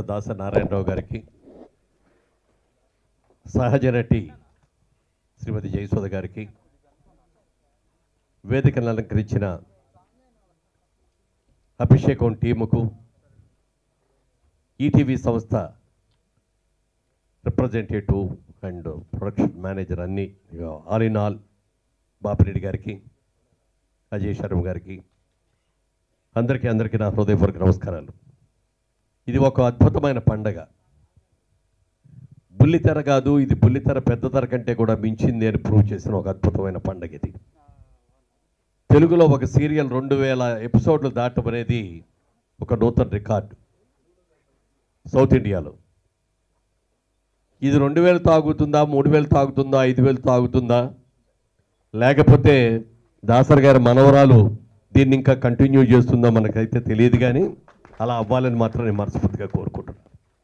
దాస నారాయణరావు గారికి సహజ నటి శ్రీమతి జయసుధ గారికి వేదికను అలంకరించిన అభిషేకం టీముకు ఈటీవీ సంస్థ రిప్రజెంటేటివ్ అండ్ ప్రొడక్షన్ మేనేజర్ అన్ని ఇక ఆల్ ఇన్ ఆల్ బాపిరెడ్డి గారికి అజయ్ శర్మ గారికి అందరికీ అందరికీ నా హృదయపూర్వక నమస్కారాలు ఇది ఒక అద్భుతమైన పండగ బుల్లితెర కాదు ఇది బుల్లితెర పెద్ద తెర కంటే కూడా మించింది అని ప్రూవ్ చేసిన ఒక అద్భుతమైన పండగ ఇది తెలుగులో ఒక సీరియల్ రెండు వేల ఎపిసోడ్లు దాటం అనేది ఒక నూతన రికార్డు సౌత్ ఇండియాలో ఇది రెండు వేలు తాగుతుందా మూడు వేలు తాగుతుందా ఐదు వేలు తాగుతుందా లేకపోతే దాసర్ గారి మనవరాలు దీన్ని ఇంకా కంటిన్యూ చేస్తుందో మనకైతే తెలియదు కానీ అలా అవ్వాలని మాత్రం నేను మనస్ఫూర్తిగా కోరుకుంటున్నాను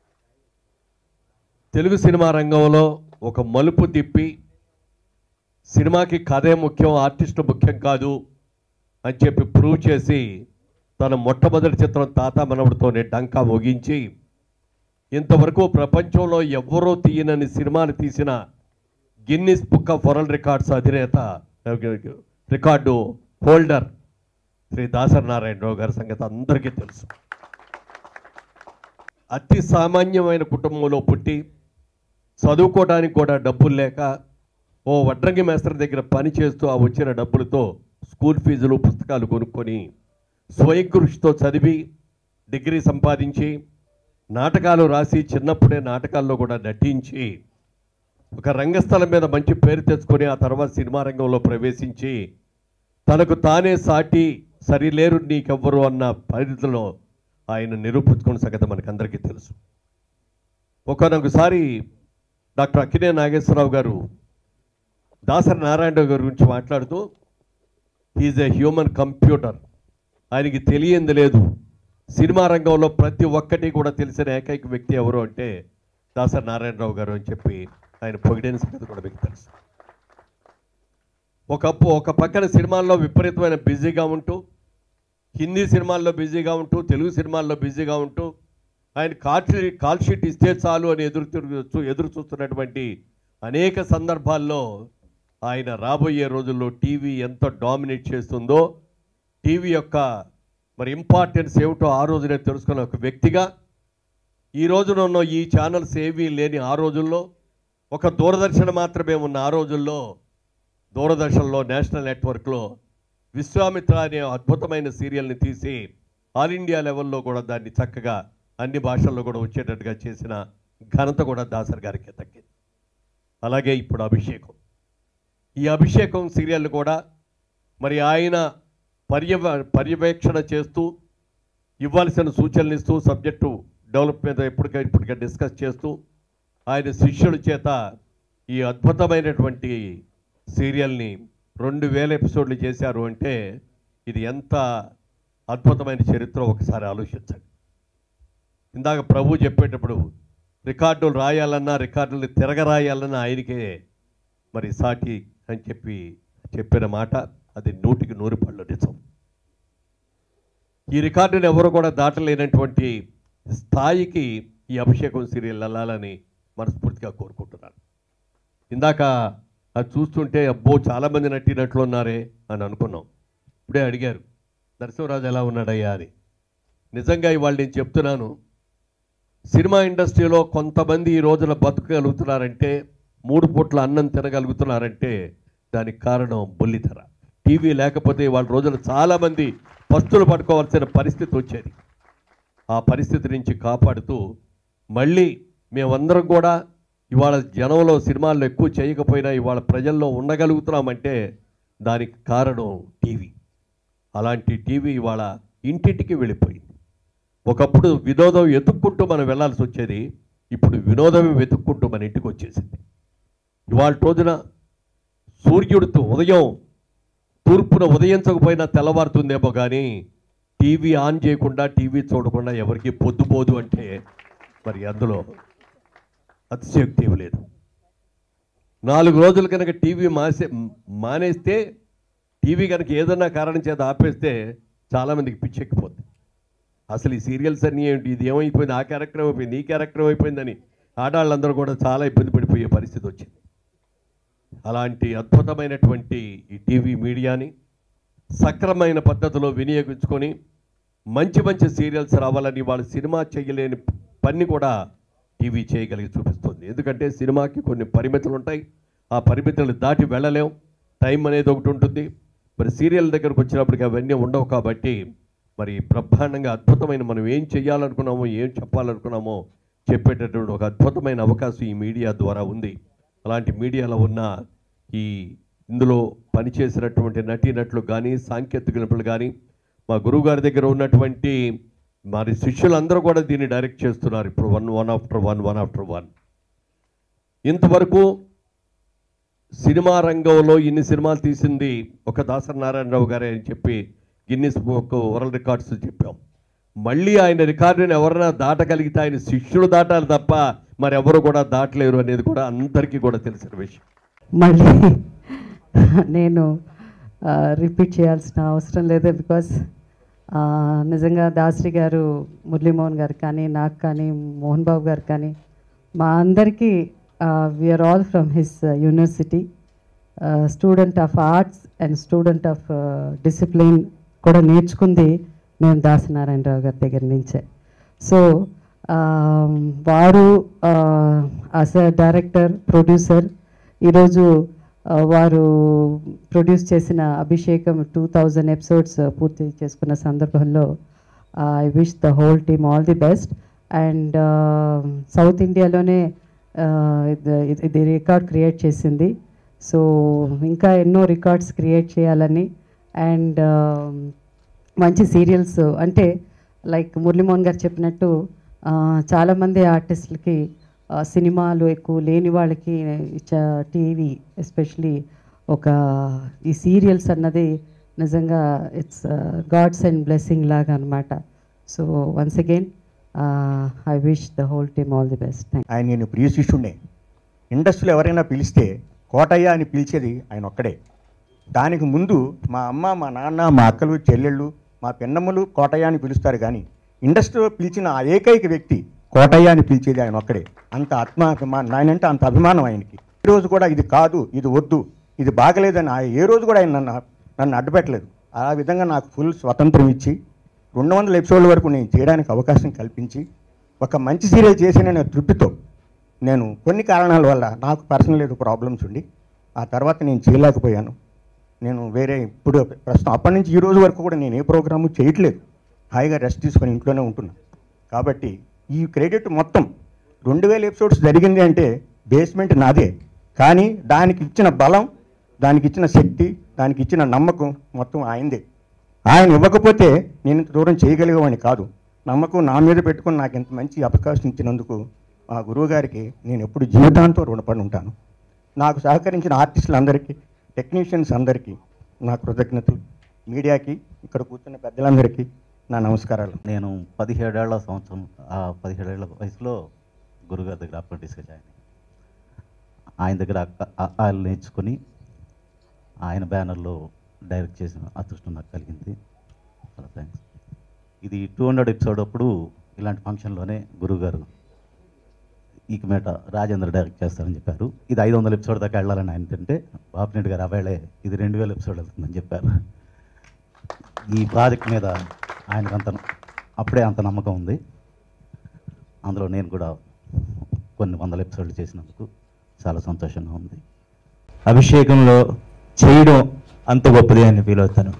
తెలుగు సినిమా రంగంలో ఒక మలుపు తిప్పి సినిమాకి కథే ముఖ్యం ఆర్టిస్ట్ ముఖ్యం కాదు అని చెప్పి ప్రూవ్ చేసి తన మొట్టమొదటి చిత్రం తాత మనవడితోనే డంకా ముగించి ఇంతవరకు ప్రపంచంలో ఎవ్వరూ తీయనని సినిమాలు తీసిన Guinness book of world records అధినేత రికార్డు హోల్డర్ శ్రీ దాసరి నారాయణరావు గారి సంగతి అందరికీ తెలుసు అతి సామాన్యమైన కుటుంబంలో పుట్టి చదువుకోవడానికి కూడా డబ్బులు లేక ఓ వడ్రంగి మేస్త్రి దగ్గర పని చేస్తూ ఆ వచ్చిన డబ్బులతో స్కూల్ ఫీజులు పుస్తకాలు కొనుక్కొని స్వయం కృషితో చదివి డిగ్రీ సంపాదించి నాటకాలు రాసి చిన్నప్పుడే నాటకాల్లో కూడా నటించి ఒక రంగస్థలం మీద మంచి పేరు తెచ్చుకొని ఆ తర్వాత సినిమా రంగంలో ప్రవేశించి తనకు తానే సాటి సరిలేరు నీకెవ్వరు అన్న పరిధిలో ఆయన నిరూపించుకున్న సంగతి మనకందరికీ తెలుసు ఒకనొకసారి డాక్టర్ అక్కినే నాగేశ్వరరావు గారు దాసరి నారాయణరావు గారి గురించి మాట్లాడుతూ హీజ్ ఎ హ్యూమన్ కంప్యూటర్ ఆయనకి తెలియంది లేదు సినిమా రంగంలో ప్రతి ఒక్కటి కూడా తెలిసిన ఏకైక వ్యక్తి ఎవరు అంటే దాసరి నారాయణరావు గారు అని చెప్పి ఆయన పొగిడిన సంగతి కూడా మీకు తెలుసు ఒకప్పు ఒక పక్కన సినిమాల్లో విపరీతమైన బిజీగా ఉంటూ హిందీ సినిమాల్లో బిజీగా ఉంటూ తెలుగు సినిమాల్లో బిజీగా ఉంటూ ఆయన కాల్ షీట్ కాల్ షీట్ ఇస్తే చాలు అని ఎదురు తిరుగుతూ ఎదురు చూస్తున్నటువంటి అనేక సందర్భాల్లో ఆయన రాబోయే రోజుల్లో టీవీ ఎంత డామినేట్ చేస్తుందో టీవీ యొక్క మరి ఇంపార్టెన్స్ ఏమిటో ఆ రోజునే తెలుసుకున్న ఒక వ్యక్తిగా ఈ రోజున ఉన్న ఈ ఛానల్స్ ఏవీ లేని ఆ రోజుల్లో ఒక దూరదర్శన్ మాత్రమే ఉన్న ఆ రోజుల్లో దూరదర్శన్లో నేషనల్ నెట్వర్క్లో విశ్వామిత్ర అనే అద్భుతమైన సీరియల్ని తీసి ఆల్ ఇండియా లెవెల్లో కూడా దాన్ని చక్కగా అన్ని భాషల్లో కూడా వచ్చేటట్టుగా చేసిన ఘనత కూడా దాసర్ గారికి దక్కింది అలాగే ఇప్పుడు అభిషేకం ఈ అభిషేకం సీరియల్ కూడా మరి ఆయన పర్యవ పర్యవేక్షణ చేస్తూ ఇవ్వాల్సిన సూచనలు ఇస్తూ సబ్జెక్టు డెవలప్ మీద ఎప్పటికే ఇప్పటికే డిస్కస్ చేస్తూ ఆయన శిష్యుల చేత ఈ అద్భుతమైనటువంటి సీరియల్ని రెండు వేల ఎపిసోడ్లు చేశారు అంటే ఇది ఎంత అద్భుతమైన చరిత్ర ఒకసారి ఆలోచించండి ఇందాక ప్రభు చెప్పేటప్పుడు రికార్డులు రాయాలన్నా రికార్డులు తిరగరాయాలన్నా ఆయనకే మరి సాటి అని చెప్పి చెప్పిన మాట అది నూటికి నూరు పళ్ళు నిజం ఈ రికార్డును ఎవరు కూడా దాటలేనటువంటి స్థాయికి ఈ అభిషేకం సీరియల్ వెళ్ళాలని మనస్ఫూర్తిగా కోరుకుంటున్నాను ఇందాక అది చూస్తుంటే అబ్బో చాలామంది నటినట్లు ఉన్నారే అని అనుకున్నాం ఇప్పుడే అడిగారు నరసింహరాజు ఎలా ఉన్నాడయ్యా అని నిజంగా ఇవాళ నేను చెప్తున్నాను సినిమా ఇండస్ట్రీలో కొంతమంది ఈ రోజున బతకగలుగుతున్నారంటే మూడు పూట్ల అన్నం తినగలుగుతున్నారంటే దానికి కారణం బుల్లితెర టీవీ లేకపోతే వాళ్ళ రోజున చాలామంది పస్తులు పట్టుకోవాల్సిన పరిస్థితి వచ్చేది ఆ పరిస్థితి నుంచి కాపాడుతూ మళ్ళీ మేమందరం కూడా ఇవాళ జనంలో సినిమాల్లో ఎక్కువ చేయకపోయినా ఇవాళ ప్రజల్లో ఉండగలుగుతున్నామంటే దానికి కారణం టీవీ అలాంటి టీవీ ఇవాళ ఇంటింటికి వెళ్ళిపోయింది ఒకప్పుడు వినోదం వెతుక్కుంటూ మనం వెళ్ళాల్సి వచ్చేది ఇప్పుడు వినోదమే వెతుక్కుంటూ మన ఇంటికి వచ్చేసింది ఇవాళ రోజున సూర్యుడితో ఉదయం తూర్పున ఉదయించకపోయినా తెల్లవారుతుందేమో కానీ టీవీ ఆన్ చేయకుండా టీవీ చూడకుండా ఎవరికి పొద్దుపోదు అంటే మరి అందులో అతిశయోక్తి ఏమీ లేదు నాలుగు రోజులు కనుక టీవీ మాసే మానేస్తే టీవీ కనుక ఏదన్నా కారణం చేత ఆపేస్తే చాలామందికి పిచ్చెక్కిపోద్ది అసలు ఈ సీరియల్స్ అన్నీ ఏంటి ఇది ఏమైపోయింది ఆ క్యారెక్టర్ అయిపోయింది ఈ క్యారెక్టర్ అయిపోయిందని ఆడవాళ్ళందరూ కూడా చాలా ఇబ్బంది పడిపోయే పరిస్థితి వచ్చింది అలాంటి అద్భుతమైనటువంటి ఈ టీవీ మీడియాని సక్రమైన పద్ధతిలో వినియోగించుకొని మంచి మంచి సీరియల్స్ రావాలని వాళ్ళు సినిమా చేయలేని పని కూడా టీవీ చేయగలిగి చూపిస్తుంది ఎందుకంటే సినిమాకి కొన్ని పరిమితులు ఉంటాయి ఆ పరిమితులు దాటి వెళ్ళలేం టైం అనేది ఒకటి ఉంటుంది మరి సీరియల్ దగ్గరకు వచ్చినప్పటికీ అవన్నీ ఉండవు కాబట్టి మరి బ్రహ్మాండంగా అద్భుతమైన మనం ఏం చేయాలనుకున్నామో ఏం చెప్పాలనుకున్నామో చెప్పేటటువంటి ఒక అద్భుతమైన అవకాశం ఈ మీడియా ద్వారా ఉంది అలాంటి మీడియాలో ఉన్న ఈ ఇందులో పనిచేసినటువంటి నటీనటులు కానీ సాంకేతిక నిపుణులు కానీ మా గురువు గారి దగ్గర ఉన్నటువంటి మరి శిష్యులందరూ కూడా దీన్ని డైరెక్ట్ చేస్తున్నారు ఇప్పుడు one one after one one after one ఇంతవరకు సినిమా రంగంలో ఇన్ని సినిమాలు తీసింది ఒక దాసరి నారాయణరావు గారే అని చెప్పి గిన్నిస్ బుక్ వరల్డ్ రికార్డ్స్ చెప్పాం మళ్ళీ ఆయన రికార్డుని ఎవరైనా దాటగలిగితే ఆయన శిష్యులు దాటాలి తప్ప మరి ఎవరు కూడా దాటలేరు అనేది కూడా అందరికీ కూడా తెలిసిన విషయం మళ్ళీ నేను రిపీట్ చేయాల్సిన అవసరం లేదు బికాస్ నిజంగా దాసరి గారు మురళీమోహన్ గారు కానీ నాకు కానీ మోహన్ బాబు గారు కానీ మా అందరికీ we're all from his university student of arts and student of discipline కూడా నేర్చుకుంది మేము దాసనారాయణరావు గారి దగ్గర నుంచే సో వారు యాజ్ అ డైరెక్టర్ ప్రొడ్యూసర్ ఈరోజు ఆ, వారు ప్రొడ్యూస్ చేసిన అభిషేకం టూ థౌజండ్ ఎపిసోడ్స్ పూర్తి చేసుకున్న సందర్భంలో I wish the whole team all the best and south ఇండియాలోనే ఆ, ఇది ఇది రికార్డ్ క్రియేట్ చేసింది సో ఇంకా ఎన్నో రికార్డ్స్ క్రియేట్ చేయాలని అండ్ మంచి సీరియల్స్ అంటే లైక్ మురళీమోహన్ గారు చెప్పినట్టు ఆ, చాలామంది ఆర్టిస్టులకి ఆ, సినిమాలు ఎక్కువ లేని వాళ్ళకి టీవీ ఎస్పెషలీ ఒక ఈ సీరియల్స్ అన్నది నిజంగా ఇట్స్ గాడ్స్ అండ్ బ్లెస్సింగ్ లాగా అనమాట so once again I wish the whole team all the best thank ఆయన నేను ప్రియ శిష్యుడే ఇండస్ట్రీలో ఎవరైనా పిలిస్తే కోటయ్య అని పిలిచేది ఆయన ఒక్కడే దానికి ముందు మా అమ్మ మా నాన్న మా అక్కలు చెల్లెళ్ళు మా పిన్నమ్మలు కోటయ్య అని పిలుస్తారు కానీ ఇండస్ట్రీలో పిలిచిన ఆ ఏకైక వ్యక్తి కోటయ్య అని పిలిచేది ఆయన ఒక్కడే అంత ఆత్మాభిమానం ఆయన అంటే అంత అభిమానం ఆయనకి ఈ రోజు కూడా ఇది కాదు ఇది వద్దు ఇది బాగలేదని ఆ ఏ రోజు కూడా ఆయన నన్ను నన్ను అడ్డుపెట్టలేదు ఆ విధంగా నాకు ఫుల్ స్వతంత్రం ఇచ్చి రెండు వందల ఎపిసోడ్ల వరకు నేను చేయడానికి అవకాశం కల్పించి ఒక మంచి సీరియల్ చేసిన తృప్తితో నేను కొన్ని కారణాల వల్ల నాకు పర్సనల్ ఏదో ప్రాబ్లమ్స్ ఉండి ఆ తర్వాత నేను చేయలేకపోయాను నేను వేరే ఇప్పుడు ప్రస్తుతం అప్పటి నుంచి ఈ రోజు వరకు కూడా నేను ఏ ప్రోగ్రాము చేయట్లేదు హాయిగా రెస్ట్ తీసుకొని ఇంట్లోనే ఉంటున్నాను కాబట్టి ఈ క్రెడిట్ మొత్తం రెండు వేల ఎపిసోడ్స్ జరిగింది అంటే బేస్మెంట్ నాదే కానీ దానికి ఇచ్చిన బలం దానికి ఇచ్చిన శక్తి దానికి ఇచ్చిన నమ్మకం మొత్తం ఆయనదే ఆయన ఇవ్వకపోతే నేను ఇంత దూరం చేయగలిగేవాడిని కాదు నమ్మకం నా మీద పెట్టుకుని నాకు ఇంత మంచి అవకాశం ఇచ్చినందుకు ఆ గురువు గారికి నేను ఎప్పుడు జీవితాంతో రుణపడి ఉంటాను నాకు సహకరించిన ఆర్టిస్టులందరికీ టెక్నీషియన్స్ అందరికీ నా కృతజ్ఞతలు మీడియాకి ఇక్కడ కూర్చున్న పెద్దలందరికీ నా నమస్కారాలు నేను పదిహేడేళ్ల సంవత్సరం ఆ పదిహేడేళ్ల వయసులో గురుగారి దగ్గర అప్రెంటిస్గా జాయిన్ అయ్యాను. ఆయన దగ్గర ఆయన నేర్చుకుని ఆయన బ్యానర్లో డైరెక్ట్ చేసిన అదృష్టం నాకు కలిగింది చాలా థ్యాంక్స్ ఇది టూ హండ్రెడ్ ఎపిసోడ్ అప్పుడు ఇలాంటి ఫంక్షన్లోనే గురుగారు ఇక మీట రాజేంద్ర డైరెక్ట్ చేస్తారని చెప్పారు ఇది ఐదు వందల ఎపిసోడ్ దాకా వెళ్ళాలని ఆయన తింటే బాపినెట్ గారు అవేళే ఇది రెండు వేల ఎపిసోడ్ వెళ్తుందని చెప్పారు ఈ ప్రాజెక్ట్ మీద ఆయనకు అంత అప్పుడే అంత నమ్మకం ఉంది అందులో నేను కూడా కొన్ని వందల ఎపిసోడ్లు చేసినందుకు చాలా సంతోషంగా ఉంది అభిషేకంలో చేయడం అంత గొప్పది అని ఫీల్ అవుతాను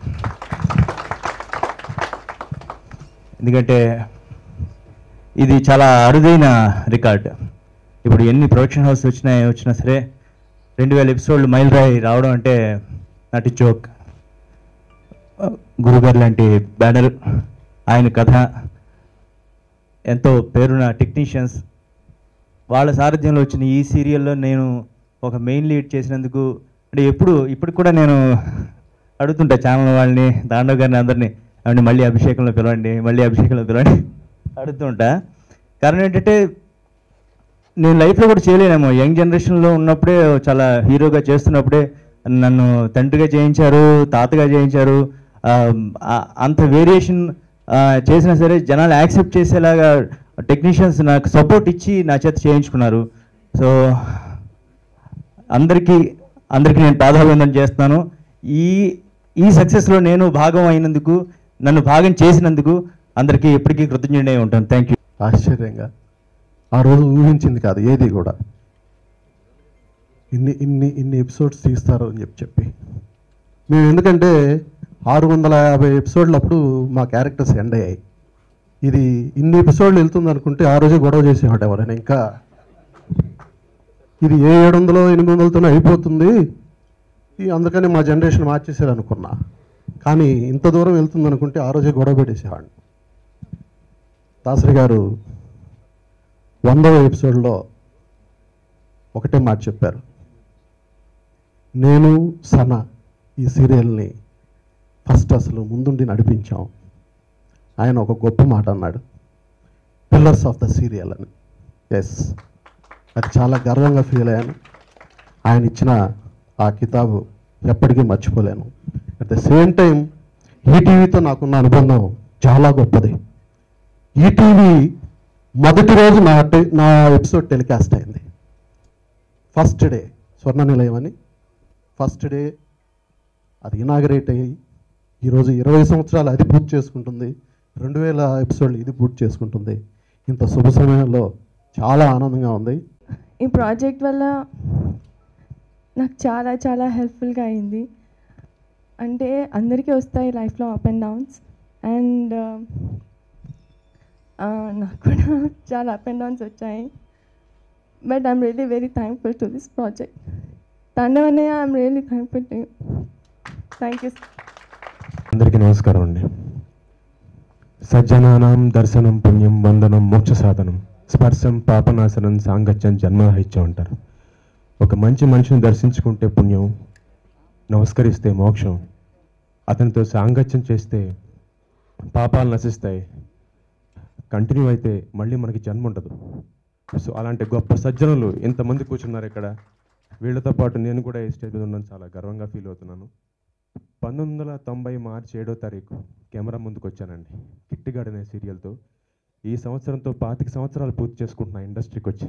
ఎందుకంటే ఇది చాలా అరుదైన రికార్డ్ ఇప్పుడు ఎన్ని ప్రొడక్షన్ హౌస్ వచ్చినా ఏం వచ్చినా సరే రెండు వేల ఎపిసోడ్లు మైలురాయి రావడం అంటే నాటి జోక్ గురుగారు లాంటి బ్యానర్ ఆయన కథ ఎంతో పేరున్న టెక్నీషియన్స్ వాళ్ళ సారథ్యంలో వచ్చిన ఈ సీరియల్లో నేను ఒక మెయిన్ లీడ్ చేసినందుకు అంటే ఎప్పుడు ఇప్పటికి కూడా నేను అడుగుతుంటా ఛానల్ వాళ్ళని దాండవ్ గారిని అందరినీ ఏమండి మళ్ళీ అభిషేకంలో పిలవండి మళ్ళీ అభిషేకంలో పిలవండి అడుగుతుంటా కారణం ఏంటంటే నేను లైఫ్లో కూడా చేయలేనేమో యంగ్ జనరేషన్లో ఉన్నప్పుడే చాలా హీరోగా చేస్తున్నప్పుడే నన్ను తండ్రిగా చేయించారు తాతగా చేయించారు ఆ, ఆ, అంత వేరియేషన్ ఆ, చేసినా సరే జనాలు యాక్సెప్ట్ చేసేలాగా టెక్నీషియన్స్ నాకు సపోర్ట్ ఇచ్చి నా చేత చేయించుకున్నారు సో అందరికీ అందరికీ నేను పాదాభివందనం చేస్తున్నాను ఈ ఈ సక్సెస్లో నేను భాగం అయినందుకు నన్ను భాగం చేసినందుకు అందరికీ ఎప్పటికీ కృతజ్ఞుడే ఉంటాను థ్యాంక్ యూ ఆశ్చర్యంగా ఆ రోజు ఊహించింది కాదు ఏది కూడా ఇన్ని ఇన్ని ఇన్ని ఎపిసోడ్స్ తీస్తారు అని చెప్పి చెప్పి మేము ఎందుకంటే ఆరు వందల యాభై ఎపిసోడ్లు అప్పుడు మా క్యారెక్టర్స్ ఎండ్ అయ్యాయి ఇది ఇన్ని ఎపిసోడ్లు వెళ్తుంది అనుకుంటే ఆ రోజే గొడవ చేసేవాడు ఎవరైనా ఇంకా ఇది ఏ ఏడు వందలు ఎనిమిది వందలతోనే అయిపోతుంది ఈ అందుకని మా జనరేషన్ మార్చేసారు అనుకున్నా కానీ ఇంత దూరం వెళ్తుంది అనుకుంటే ఆ రోజే గొడవ పెట్టేసేవాడిని దాసరి గారు వందవ ఎపిసోడ్లో ఒకటే మాట చెప్పారు నేను సన ఈ సీరియల్ని ఫస్ట్ అసలు ముందుండి నడిపించాం ఆయన ఒక గొప్ప మాట అన్నాడు పిల్లర్స్ ఆఫ్ ద సీరియల్ అని ఎస్ అది చాలా గర్వంగా ఫీల్ అయ్యాను ఆయన ఇచ్చిన ఆ కితాబు ఎప్పటికీ మర్చిపోలేను అట్ ద సేమ్ టైం ఈటీవీతో నాకున్న అనుబంధం చాలా గొప్పది ఈటీవీ మొదటి రోజు నా టె- నా ఎపిసోడ్ టెలికాస్ట్ అయింది ఫస్ట్ డే స్వర్ణ నిలయం అని ఫస్ట్ డే అది ఇనాగరేట్ అయ్యి ఈరోజు ఇరవై సంవత్సరాలు అది పూర్తి చేసుకుంటుంది రెండు వేల ఎపిసోడ్లు ఇది పూర్తి చేసుకుంటుంది ఇంత శుభ సమయంలో చాలా ఆనందంగా ఉంది ఈ ప్రాజెక్ట్ వల్ల నాకు చాలా చాలా హెల్ప్ఫుల్గా అయింది అంటే అందరికీ వస్తాయి లైఫ్లో అప్ అండ్ డౌన్స్ అండ్ నాకు కూడా చాలా అప్ అండ్ డౌన్స్ వచ్చాయి but I'm really very thankful to this project Tandav అన్నయ్య I'm really thankful to you thank you అందరికీ నమస్కారం అండి సజ్జనానాం దర్శనం పుణ్యం వందనం మోక్ష సాధనం స్పర్శం పాపనాశనం సాంగత్యం జన్మరాహిత్యం అంటారు ఒక మంచి మనిషిని దర్శించుకుంటే పుణ్యం నమస్కరిస్తే మోక్షం అతనితో సాంగత్యం చేస్తే పాపాలు నశిస్తాయి కంటిన్యూ అయితే మళ్ళీ మనకి జన్మ ఉండదు సో అలాంటి గొప్ప సజ్జనులు ఇంతమంది కూర్చున్నారు ఇక్కడ వీళ్ళతో పాటు నేను కూడా ఈ స్టేజ్ మీద ఉన్నాను చాలా గర్వంగా ఫీల్ అవుతున్నాను పంతొమ్మిది వందల తొంభై మార్చి ఏడో తారీఖు కెమెరా ముందుకు వచ్చానండి కిట్టిగాడ్ అనే సీరియల్తో ఈ సంవత్సరంతో పాతిక సంవత్సరాలు పూర్తి చేసుకుంటున్నా ఇండస్ట్రీకి వచ్చి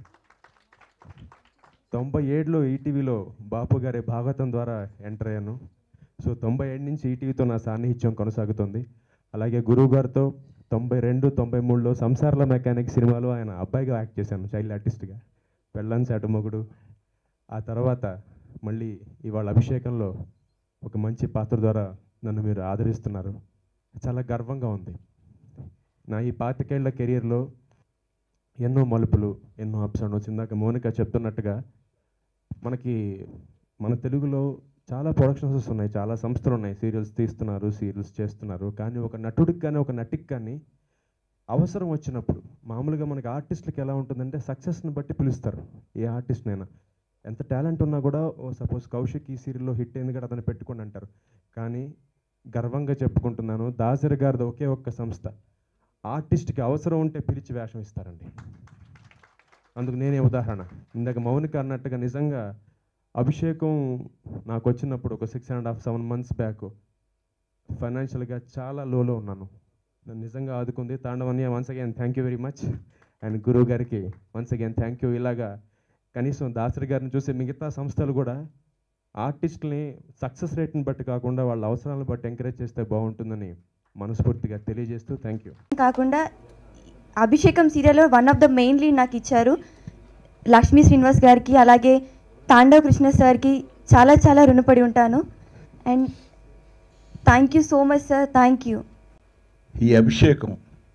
తొంభై ఏడులో ఈటీవీలో బాపు గారి భాగవతం ద్వారా ఎంటర్ అయ్యాను సో తొంభై ఏడు నుంచి ఈటీవీతో నా సాన్నిహిత్యం కొనసాగుతుంది అలాగే గురువు గారితో తొంభై రెండు తొంభై మూడులో సంసారాల మెకానిక్ సినిమాలో ఆయన అబ్బాయిగా యాక్ట్ చేశాను చైల్డ్ ఆర్టిస్ట్గా పెళ్ళాన్ శాటుమొగుడు ఆ తర్వాత మళ్ళీ ఇవాళ అభిషేకంలో ఒక మంచి పాత్ర ద్వారా నన్ను మీరు ఆదరిస్తున్నారు చాలా గర్వంగా ఉంది నా ఈ పాతికేళ్ల కెరియర్లో ఎన్నో మలుపులు ఎన్నో అప్స్ అండ్ డౌన్స్ ఇందాక మౌనిక చెప్తున్నట్టుగా మనకి మన తెలుగులో చాలా ప్రొడక్షన్ హౌసెస్ ఉన్నాయి చాలా సంస్థలు ఉన్నాయి సీరియల్స్ తీస్తున్నారు సీరియల్స్ చేస్తున్నారు కానీ ఒక నటుడికి కానీ ఒక నటికి కానీ అవసరం వచ్చినప్పుడు మామూలుగా మనకి ఆర్టిస్టులకి ఎలా ఉంటుందంటే సక్సెస్ని బట్టి పిలుస్తారు ఏ ఆర్టిస్ట్నైనా ఎంత టాలెంట్ ఉన్నా కూడా ఓ సపోజ్ కౌశిక్ ఈ సీరియల్లో హిట్ అయింది కదా అతను పెట్టుకోండి అంటారు కానీ గర్వంగా చెప్పుకుంటున్నాను దాసరి గారిది ఒకే ఒక్క సంస్థ ఆర్టిస్ట్కి అవసరం ఉంటే పిలిచి వేషం ఇస్తారండి అందుకు నేనే ఉదాహరణ ఇందాక మౌనిక అన్నట్టుగా నిజంగా అభిషేకం నాకు వచ్చినప్పుడు ఒక six and half seven months back ఫైనాన్షియల్గా చాలా లోలో ఉన్నాను నన్ను నిజంగా ఆదుకుంది తాండవన్య once again thank you very much and గురువు గారికి వన్స్ అగైన్ థ్యాంక్ యూ ఇలాగా కనీసం దాసరి గారిని చూసి మిగతా సంస్థలు కూడా ఆర్టిస్ట్ని సక్సెస్ రేట్ని బట్టి కాకుండా వాళ్ళ అవసరాలను బట్టి ఎంకరేజ్ చేస్తే బాగుంటుందని మనస్ఫూర్తిగా తెలియజేస్తూ థ్యాంక్ యూ కాకుండా అభిషేకం సీరియల్లో one of the main lead నాకు ఇచ్చారు లక్ష్మీ శ్రీనివాస్ గారికి అలాగే తాండవ్ కృష్ణ సార్కి చాలా చాలా రుణపడి ఉంటాను and thank you so much sir thank you ఈ అభిషేకం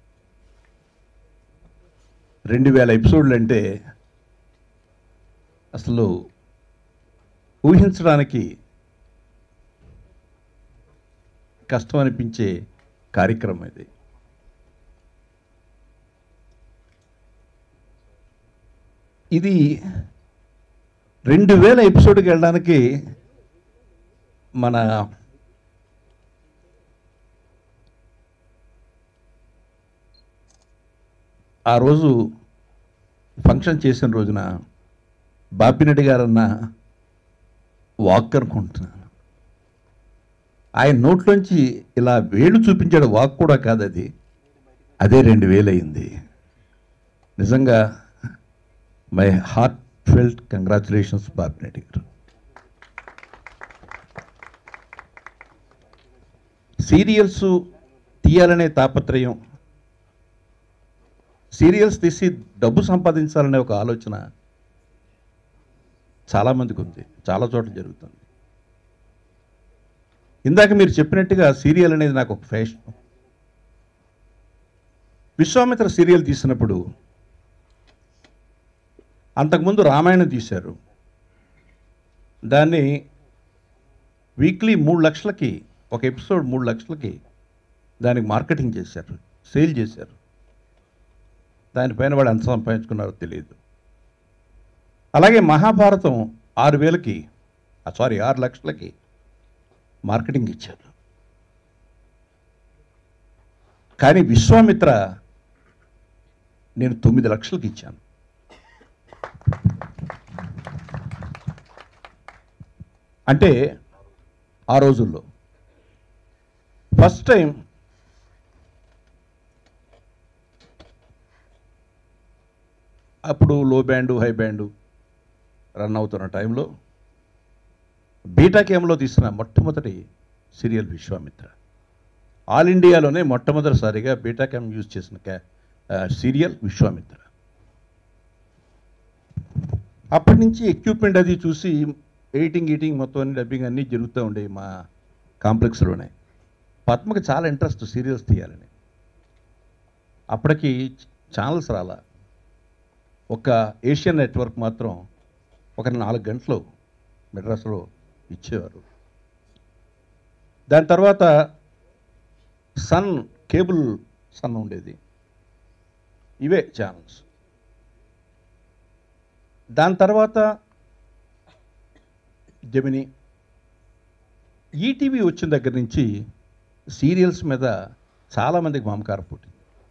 రెండు వేల ఎపిసోడ్లు అంటే అసలు ఊహించడానికి కష్టం అనిపించే కార్యక్రమం ఇది ఇది రెండు వేల ఎపిసోడ్కి వెళ్ళడానికి మన ఆ రోజు ఫంక్షన్ చేసిన రోజున బాపిరెడ్డి గారన్న వాక్ అనుకుంటున్నాను ఆయన నోట్లోంచి ఇలా వేలు చూపించాడు వాక్ కూడా కాదు అది అదే రెండు వేలు అయింది నిజంగా my heartfelt congratulations Bapireddy గారు సీరియల్స్ తీయాలనే తాపత్రయం సీరియల్స్ తీసి డబ్బు సంపాదించాలనే ఒక ఆలోచన చాలామందికి ఉంది చాలా చోట్ల జరుగుతుంది ఇందాక మీరు చెప్పినట్టుగా సీరియల్ అనేది నాకు ఒక ఫ్యాషన్ విశ్వామిత్ర సీరియల్ తీసినప్పుడు అంతకుముందు రామాయణం తీశారు దాన్ని వీక్లీ మూడు లక్షలకి ఒక ఎపిసోడ్ మూడు లక్షలకి దానికి మార్కెటింగ్ చేశారు సేల్ చేశారు దానిపైన వాడు ఎంత సంపాదించుకున్నారో తెలియదు అలాగే మహాభారతం ఆరు వేలకి సారీ ఆరు లక్షలకి మార్కెటింగ్ ఇచ్చారు కానీ విశ్వామిత్ర నేను తొమ్మిది లక్షలకి ఇచ్చాను అంటే ఆ రోజుల్లో ఫస్ట్ టైం అప్పుడు లో బ్యాండు హై బ్యాండు రన్ అవుతున్న టైంలో బీటా కేమ్లో తీసిన మొట్టమొదటి సీరియల్ విశ్వామిత్ర ఆల్ ఇండియాలోనే మొట్టమొదటిసారిగా బీటా క్యామ్ యూజ్ చేసిన క్యా ఆ, సీరియల్ విశ్వామిత్ర అప్పటి నుంచి ఎక్విప్మెంట్ అది చూసి ఎడిటింగ్ ఈటింగ్ మొత్తం అన్ని డబ్బింగ్ అన్నీ జరుగుతూ ఉండేవి మా కాంప్లెక్స్లోనే పద్మకి చాలా ఇంట్రెస్ట్ సీరియల్స్ తీయాలని అప్పటికి ఛానల్స్ రాలా ఒక ఏషియన్ నెట్వర్క్ మాత్రం ఒక నాలుగు గంటలు మెడ్రాస్లో ఇచ్చేవారు దాని తర్వాత సన్ కేబుల్ సన్ ఉండేది ఇవే ఛానల్స్ దాని తర్వాత జమిని ఈటీవీ వచ్చిన దగ్గర నుంచి సీరియల్స్ మీద చాలామందికి మమకారం పుట్టింది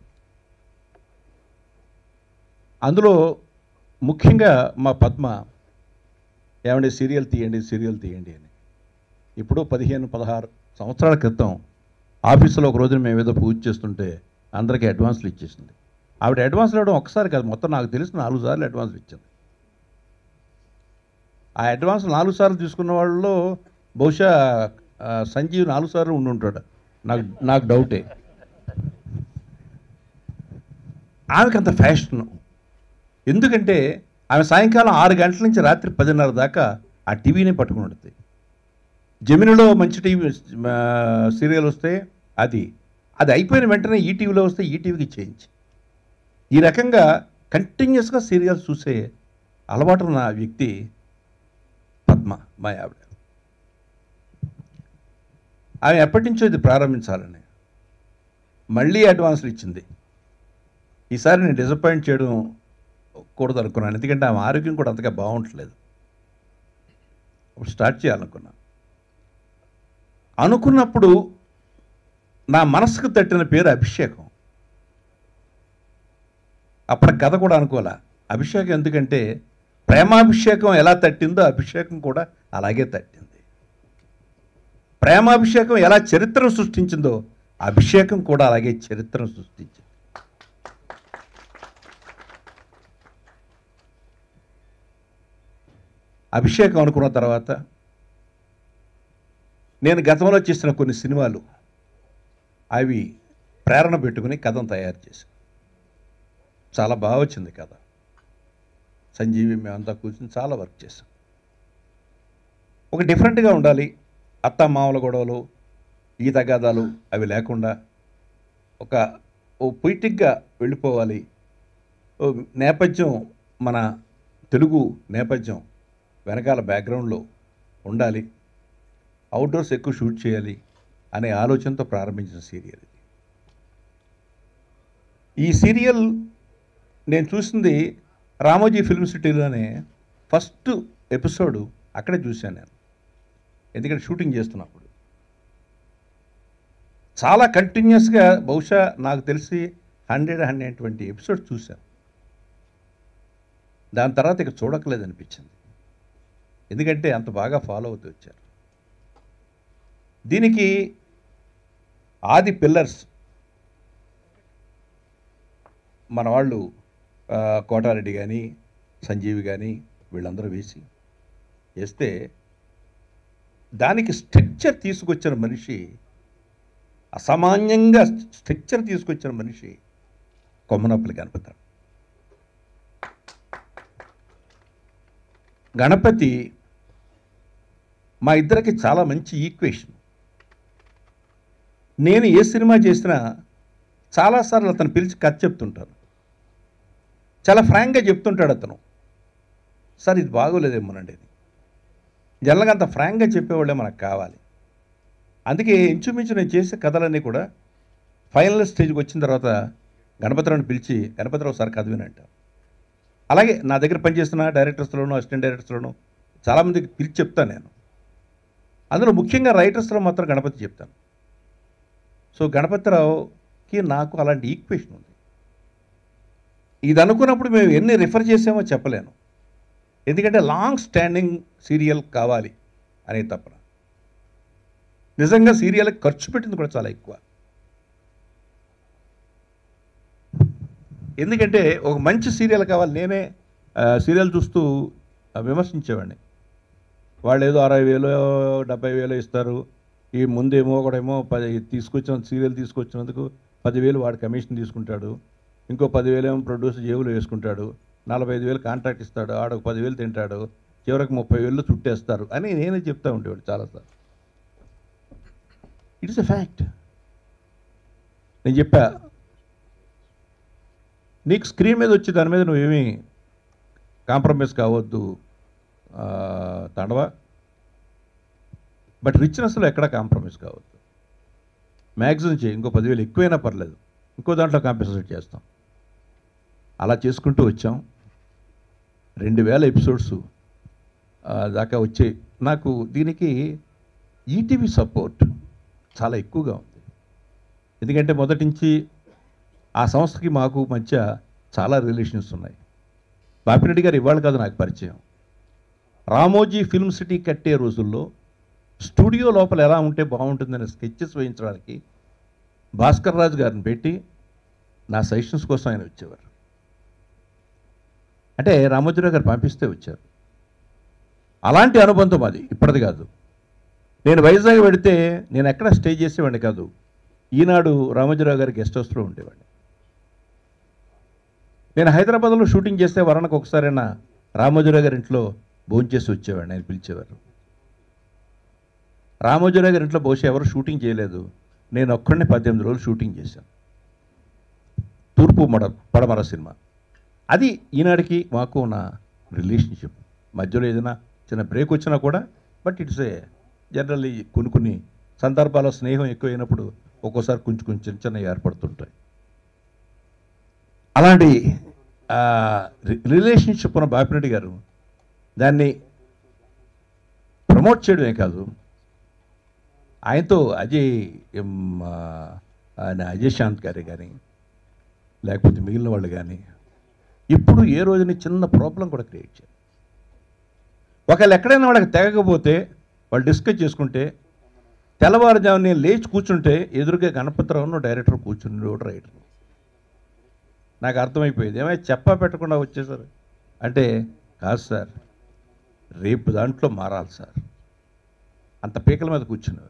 అందులో ముఖ్యంగా మా పద్మ ఏమండి సీరియల్ తీయండి సీరియల్ తీయండి అని ఇప్పుడు పదిహేను పదహారు సంవత్సరాల క్రితం ఆఫీసులో ఒక రోజున మేము ఏదో పూజ చేస్తుంటే అందరికీ అడ్వాన్స్లు ఇచ్చేసింది ఆవిడ అడ్వాన్స్లు ఇవ్వడం ఒకసారి కాదు మొత్తం నాకు తెలిసి నాలుగు సార్లు అడ్వాన్స్లు ఇచ్చింది ఆ అడ్వాన్స్ నాలుగు సార్లు తీసుకున్న వాళ్ళలో బహుశా ఆ, సంజీవ్ నాలుగు సార్లు ఉండి ఉంటాడు నాకు నాకు డౌటే ఆమెకు అంత ఫ్యాషన్ ఎందుకంటే ఆమె సాయంకాలం ఆరు గంటల నుంచి రాత్రి పదిన్నర దాకా ఆ టీవీనే పట్టుకుని ఉంటుంది జమినిలో మంచి టీవీ ఆ, సీరియల్ వస్తే అది అది అయిపోయిన వెంటనే ఈ టీవీలో వస్తే ఈ టీవీకి చేంజ్ ఈ రకంగా కంటిన్యూస్గా సీరియల్స్ చూసే అలవాటు ఉన్న వ్యక్తి పద్మ మా ఆవిడ ఆమె ఎప్పటి నుంచో ఇది ప్రారంభించాలని మళ్ళీ అడ్వాన్స్లు ఇచ్చింది ఈసారి నేను డిసప్పాయింట్ చేయడం కూడదు అనుకున్నాను ఎందుకంటే ఆమె ఆరోగ్యం కూడా అంతగా బాగుండట్లేదు అప్పుడు స్టార్ట్ చేయాలనుకున్నా అనుకున్నప్పుడు నా మనసుకు తట్టిన పేరు అభిషేకం అప్పటి కథ కూడా అనుకోలే అభిషేకం ఎందుకంటే ప్రేమాభిషేకం ఎలా తట్టిందో అభిషేకం కూడా అలాగే తట్టింది ప్రేమాభిషేకం ఎలా చరిత్రను సృష్టించిందో అభిషేకం కూడా అలాగే చరిత్రను సృష్టించింది అభిషేకం అనుకున్న తర్వాత నేను గతంలో చేసిన కొన్ని సినిమాలు అవి ప్రేరణ పెట్టుకుని కథను తయారు చేశాను చాలా బాగా వచ్చింది కథ సంజీవి మేమంతా కూర్చుని చాలా వర్క్ చేసాం ఒక డిఫరెంట్గా ఉండాలి అత్త మామల గొడవలు ఈ తగాదాలు అవి లేకుండా ఒక ఓ పొయిటిక్గా వెళ్ళిపోవాలి ఓ నేపథ్యం మన తెలుగు నేపథ్యం వెనకాల బ్యాక్గ్రౌండ్లో ఉండాలి అవుట్డోర్స్ ఎక్కువ షూట్ చేయాలి అనే ఆలోచనతో ప్రారంభించిన సీరియల్ ఇది ఈ సీరియల్ నేను చూసింది రామోజీ ఫిల్మ్ సిటీలోనే ఫస్ట్ ఎపిసోడ్ అక్కడే చూశాను నేను ఎందుకంటే షూటింగ్ చేస్తున్నప్పుడు చాలా కంటిన్యూస్గా బహుశా నాకు తెలిసి హండ్రెడ్ హండ్రెడ్ ట్వంటీ ఎపిసోడ్స్ చూశాను దాని తర్వాత ఇక చూడకలేదు అనిపించింది ఎందుకంటే అంత బాగా ఫాలో అవుతూ వచ్చారు దీనికి ఆది పిల్లర్స్ మన వాళ్ళు ఆ, కోటారెడ్డి కానీ సంజీవి కానీ వీళ్ళందరూ వేసి వేస్తే దానికి స్ట్రక్చర్ తీసుకొచ్చిన మనిషి అసామాన్యంగా స్ట్రక్చర్ తీసుకొచ్చిన మనిషి కొమ్మనప్పలి గణపతి గణపతి మా ఇద్దరికి చాలా మంచి ఈక్వేషన్ నేను ఏ సినిమా చేసినా చాలాసార్లు అతను పిలిచి కథ చెప్తుంటాను చాలా ఫ్రాంక్గా చెప్తుంటాడు అతను సార్ ఇది బాగోలేదేమోనండి ఇది జనరల్గా అంత ఫ్రాంక్గా చెప్పేవాళ్ళే మనకు కావాలి అందుకే ఇంచుమించు నేను చేసే కథలన్నీ కూడా ఫైనల్ స్టేజ్కి వచ్చిన తర్వాత గణపతిరావుని పిలిచి గణపతిరావు సార్ కథ వినంట అలాగే నా దగ్గర పనిచేస్తున్న డైరెక్టర్స్లోను అసిస్టెంట్ డైరెక్టర్స్లోను చాలామందికి పిలిచి చెప్తాను నేను అందులో ముఖ్యంగా రైటర్స్లో మాత్రం గణపతి చెప్తాను సో గణపతిరావుకి నాకు అలాంటి ఈక్వేషన్ ఉంది ఇది అనుకున్నప్పుడు మేము ఎన్ని రిఫర్ చేసామో చెప్పలేను ఎందుకంటే లాంగ్ స్టాండింగ్ సీరియల్ కావాలి అనే తప్పన నిజంగా సీరియల్కి ఖర్చు పెట్టింది కూడా చాలా ఎక్కువ ఎందుకంటే ఒక మంచి సీరియల్ కావాలి నేనే ఆ, సీరియల్ చూస్తూ ఆ, విమర్శించేవాడిని వాళ్ళు ఏదో అరవై వేలు డెబ్బై వేలు ఇస్తారు ఈ ముందేమో ఒకడేమో పది తీసుకొచ్చిన సీరియల్ తీసుకొచ్చినందుకు పదివేలు వాడు కమిషన్ తీసుకుంటాడు ఇంకో పదివేలు ఏమో ప్రొడ్యూసర్ జేబులో వేసుకుంటాడు నలభై ఐదు వేలు కాంట్రాక్ట్ ఇస్తాడు ఆడొక పదివేలు తింటాడు చివరికి ముప్పై వేలు చుట్టేస్తారు అని నేనే చెప్తా ఉండేవాడు చాలాసార్లు ఇట్స్ ఎ ఫ్యాక్ట్ నేను చెప్పా నీకు స్క్రీన్ మీద వచ్చి దాని మీద నువ్వేమీ కాంప్రమైజ్ కావద్దు ఆ, తాండవా బట్ రిచ్నెస్లో ఎక్కడ కాంప్రమైజ్ కావద్దు మ్యాక్సిమం చేయి ఇంకో పదివేలు ఎక్కువైనా పర్లేదు ఇంకో దాంట్లో కాంపెన్సేట్ చేస్తాం అలా చేసుకుంటూ వచ్చాం రెండు వేల ఎపిసోడ్స్ దాకా వచ్చాయి నాకు దీనికి ఈటీవీ సపోర్ట్ చాలా ఎక్కువగా ఉంది ఎందుకంటే మొదటి నుంచి ఆ సంస్థకి మాకు మధ్య చాలా రిలేషన్స్ ఉన్నాయి బాపిరెడ్డి గారు ఇవాళ కాదు నాకు పరిచయం రామోజీ ఫిల్మ్ సిటీ కట్టే రోజుల్లో స్టూడియో లోపల ఎలా ఉంటే బాగుంటుందని స్కెచెస్ వేయించడానికి భాస్కర్ రాజు గారిని పెట్టి నా సజెషన్స్ కోసం ఆయన వచ్చేవారు అంటే రామోజీరావు గారు పంపిస్తే వచ్చారు అలాంటి అనుబంధం అది ఇప్పటిది కాదు నేను వైజాగ్ పెడితే నేను ఎక్కడ స్టే చేసేవాడిని కాదు ఈనాడు రామోజీరావు గారి గెస్ట్ హౌస్లో ఉండేవాడిని నేను హైదరాబాద్లో షూటింగ్ చేస్తే వరణకు ఒకసారైనా రామోజీరావు గారి ఇంట్లో భోంచేసి వచ్చేవాడిని ఆయన పిలిచేవారు రామోజీరావు గారి ఇంట్లో బహుశా ఎవరు షూటింగ్ చేయలేదు నేను ఒక్కడిని పద్దెనిమిది రోజులు షూటింగ్ చేశాను తూర్పు మడ పడమర సినిమా అది ఈనాడికి మాకు ఉన్న రిలేషన్షిప్ మధ్యలో ఏదైనా చిన్న బ్రేక్ వచ్చినా కూడా బట్ ఇట్స్ ఏ జనరల్లీ కొన్ని కొన్ని సందర్భాల్లో స్నేహం ఎక్కువైనప్పుడు ఒక్కోసారి కొంచెం కొంచెం చిన్న చిన్న ఏర్పడుతుంటాయి అలాంటి ఆ, రి- రిలేషన్షిప్ ఉన్న బాపిరెడ్డి గారు దాన్ని ప్రమోట్ చేయడమే కాదు ఆయనతో అజయ్ ఎం, ఆ, ఆయన అజయ్ శాంత్ గారి కానీ లేకపోతే మిగిలిన వాళ్ళు కానీ ఇప్పుడు ఏ రోజుని చిన్న ప్రాబ్లం కూడా క్రియేట్ చేయాలి ఒకవేళ ఎక్కడైనా వాళ్ళకి తెగకపోతే వాళ్ళు డిస్కస్ చేసుకుంటే తెల్లవారుజామున నేను లేచి కూర్చుంటే ఎదురుగా గణపతిరావును డైరెక్టర్ కూర్చుని రైటర్ నాకు అర్థమైపోయింది ఏమైనా చెప్పా పెట్టకుండా వచ్చేసారు అంటే కాదు సార్ రేపు దాంట్లో మారాలి సార్ అంత పీకల మీద కూర్చున్నారు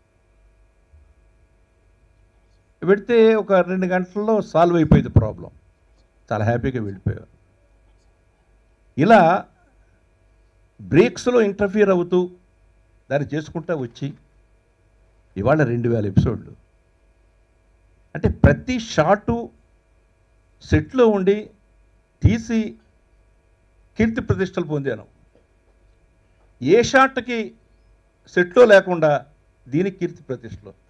పెడితే ఒక రెండు గంటల్లో సాల్వ్ అయిపోయింది ప్రాబ్లం చాలా హ్యాపీగా వెళ్ళిపోయారు ఇలా బ్రేక్స్లో ఇంటర్ఫియర్ అవుతూ దాన్ని చేసుకుంటా వచ్చి ఇవాళ రెండు వేల ఎపిసోడ్లు అంటే ప్రతి షాటు సెట్లో ఉండి తీసి కీర్తి ప్రతిష్టలు పొందాను ఏ షాట్కి సెట్లో లేకుండా దీనికి కీర్తి ప్రతిష్టలు వస్తున్నాయి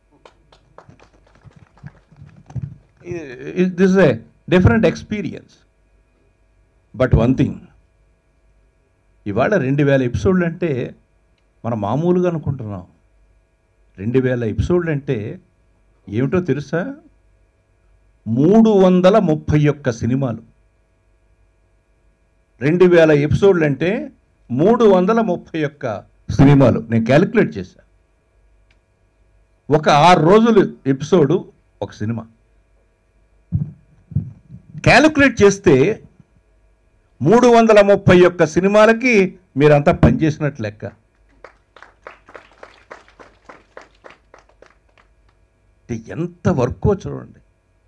this a different experience but one thing ఇవాళ రెండు వేల ఎపిసోడ్లు అంటే మనం మామూలుగా అనుకుంటున్నాం రెండు వేల ఎపిసోడ్లు అంటే ఏమిటో తెలుసా మూడు వందల ముప్పై ఒక్క సినిమాలు రెండు వేల ఎపిసోడ్లు అంటే మూడు వందల ముప్పై ఒక్క సినిమాలు నేను క్యాలిక్యులేట్ చేశా ఒక ఆరు రోజులు ఎపిసోడు ఒక సినిమా క్యాలిక్యులేట్ చేస్తే మూడు వందల ముప్పై ఒక్క సినిమాలకి మీరంతా పనిచేసినట్లు లెక్క అంటే ఎంత వర్కో చూడండి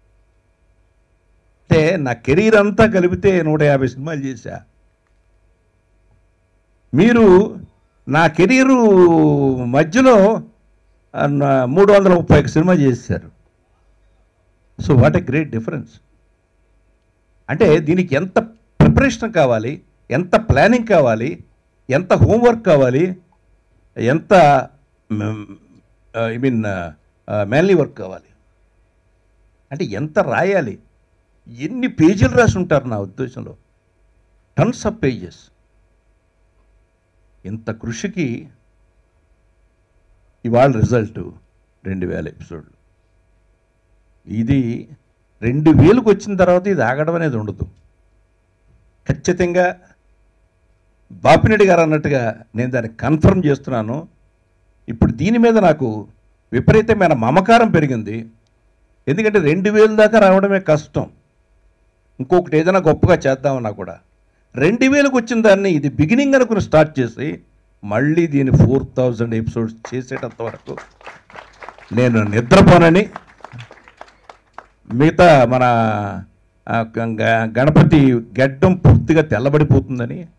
అంటే నా కెరీర్ అంతా కలిపితే నూట యాభై సినిమాలు చేశా మీరు నా కెరీరు మధ్యలో ఆ, నా- మూడు వందల ముప్పై ఒక సినిమా చేశారు so what a great difference అంటే దీనికి ఎంత ప్రిపరేషన్ కావాలి ఎంత ప్లానింగ్ కావాలి ఎంత హోంవర్క్ కావాలి ఎంత ఐ మీన్ మ్యాన్లీ వర్క్ కావాలి అంటే ఎంత రాయాలి ఎన్ని పేజీలు రాసి ఉంటారు నా ఉద్దేశంలో టన్స్ ఆఫ్ పేజెస్ ఇంత కృషికి ఇవాళ రిజల్ట్ రెండు వేల ఎపిసోడ్లు ఇది రెండు వేలకు వచ్చిన తర్వాత ఇది ఆగడం అనేది ఉండదు ఖచ్చితంగా బాపిరెడ్డి గారు అన్నట్టుగా నేను దాన్ని కన్ఫర్మ్ చేస్తున్నాను ఇప్పుడు దీని మీద నాకు విపరీతమైన మమకారం పెరిగింది ఎందుకంటే రెండు వేల దాకా రావడమే కష్టం ఇంకొకటి ఏదైనా గొప్పగా చేద్దామన్నా కూడా రెండు వేలకు వచ్చిన దాన్ని ఇది బిగినింగ్ అనుకుని స్టార్ట్ చేసి మళ్ళీ దీన్ని ఫోర్ థౌజండ్ ఎపిసోడ్స్ చేసేటంత వరకు నేను నిద్రపోనని మిగతా మన ఆ, గ- గ- గణపతి గడ్డం పూర్తిగా తెల్లబడిపోతుందని